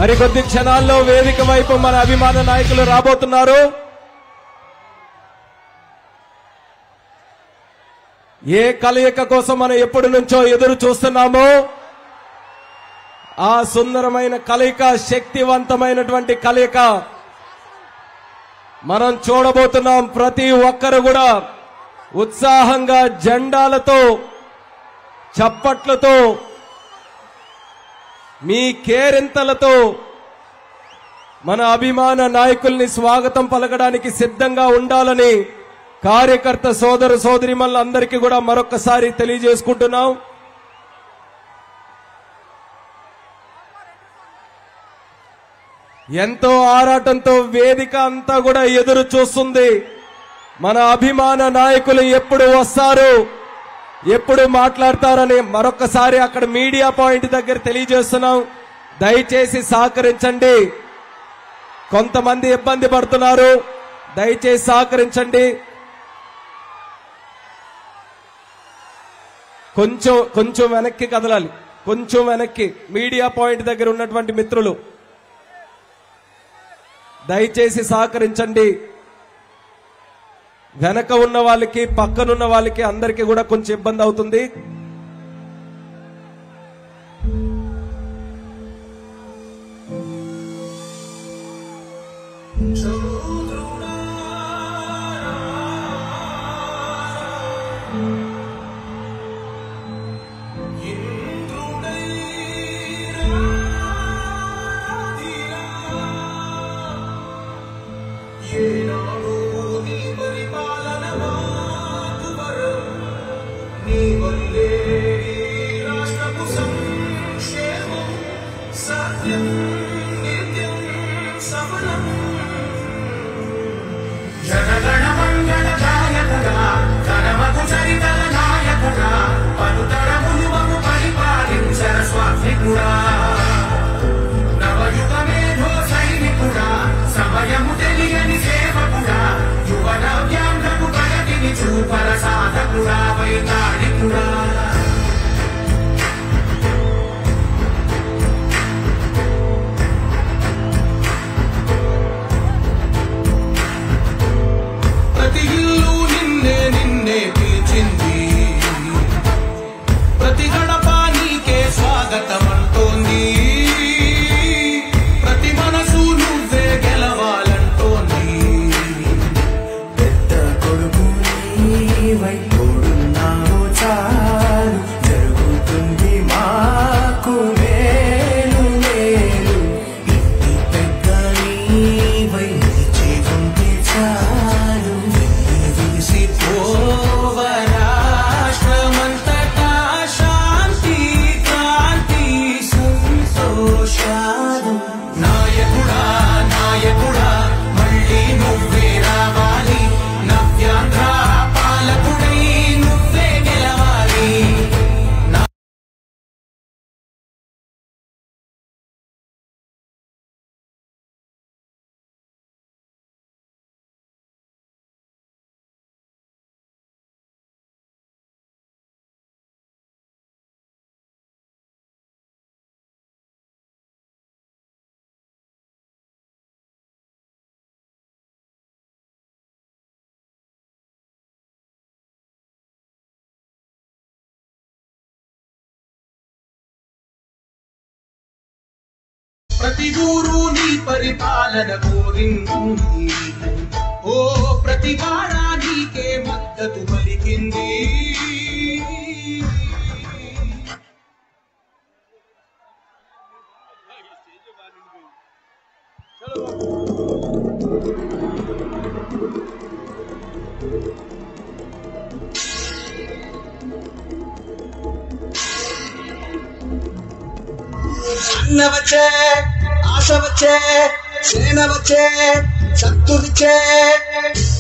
మరికొద్ది క్షణాల్లో వేదిక వైపు మన అభిమాన నాయకులు రాబోతున్నారు ఏ కలయిక కోసం మనం ఎప్పటి నుంచో ఎదురు చూస్తున్నామో ఆ సుందరమైన కలయిక శక్తివంతమైనటువంటి కలయిక మనం చూడబోతున్నాం ప్రతి ఒక్కరు కూడా ఉత్సాహంగా జెండాలతో చప్పట్లతో మీ కేరింతలతో మన అభిమాన నాయకుల్ని స్వాగతం పలకడానికి సిద్ధంగా ఉండాలని కార్యకర్త సోదర సోదరిమల్లందరికీ కూడా మరొకసారి తెలియజేసుకుంటున్నాం ఎంతో ఆరాటంతో వేదిక అంతా కూడా ఎదురు చూస్తుంది మన అభిమాన నాయకులు ఎప్పుడు వస్తారు ఎప్పుడు మాట్లాడతారని మరొకసారి అక్కడ మీడియా పాయింట్ దగ్గర తెలియజేస్తున్నాం దయచేసి సహకరించండి కొంతమంది ఇబ్బంది పడుతున్నారు దయచేసి సహకరించండి కొంచెం కొంచెం వెనక్కి కదలాలి కొంచెం వెనక్కి మీడియా పాయింట్ దగ్గర ఉన్నటువంటి మిత్రులు దయచేసి సహకరించండి వెనక ఉన్న వాళ్ళకి పక్కనున్న వాళ్ళకి అందరికీ కూడా కొంచెం ఇబ్బంది అవుతుంది ఏనాడు నీ పరిపాలన మాకు వరం. నీ వల్లే ఈ రాష్ట్రపు సంక్షేమం సత్యం నిత్యం సఫలం జనగణ మంగళ గాయకుడా ధనమకు చరితల నాయకుడా పలుతరములు మము పరిపాలించర స్వామికుడా నవయుగ మేధో సైనికుడా సమయము తెలియని సేవకుడా యువ నవ్యాంధ్రకు ప్రగతిని చూపర సాధకుడా వైతాళికుడా ప్రతి ఇల్లు నిన్నే నిన్నే పిలిచింది ప్రతి గడప నీకే స్వాగతం అంటోంది ప్రతి మనసు నువ్వే గెలవాలంటోంది పెద్ద కొడుకు నీవై తోడున్నావు చాలు జరుగుతుంది మాకు మేలు మేలు ఇంటి పెద్ద నీవై నిలిచి ఉంటే చాలు విసి రాష్ట్రమంతటా శాంతి క్రాంతి సంతోషాలు నాయకుడా నాయకుడా మళ్ళీ నువ్వే రావాలి నవ్యాంధ్ర పాలకుడై నువ్వే గెలవాలి ప్రతి ఊరు నీ పరిపాలన కోరింది ఓ ప్రతి వాడ నీకే మద్దతు పలికింది అన్న వచ్చే ఆశ వచ్చే సేన వచ్చే శక్తులిచ్చే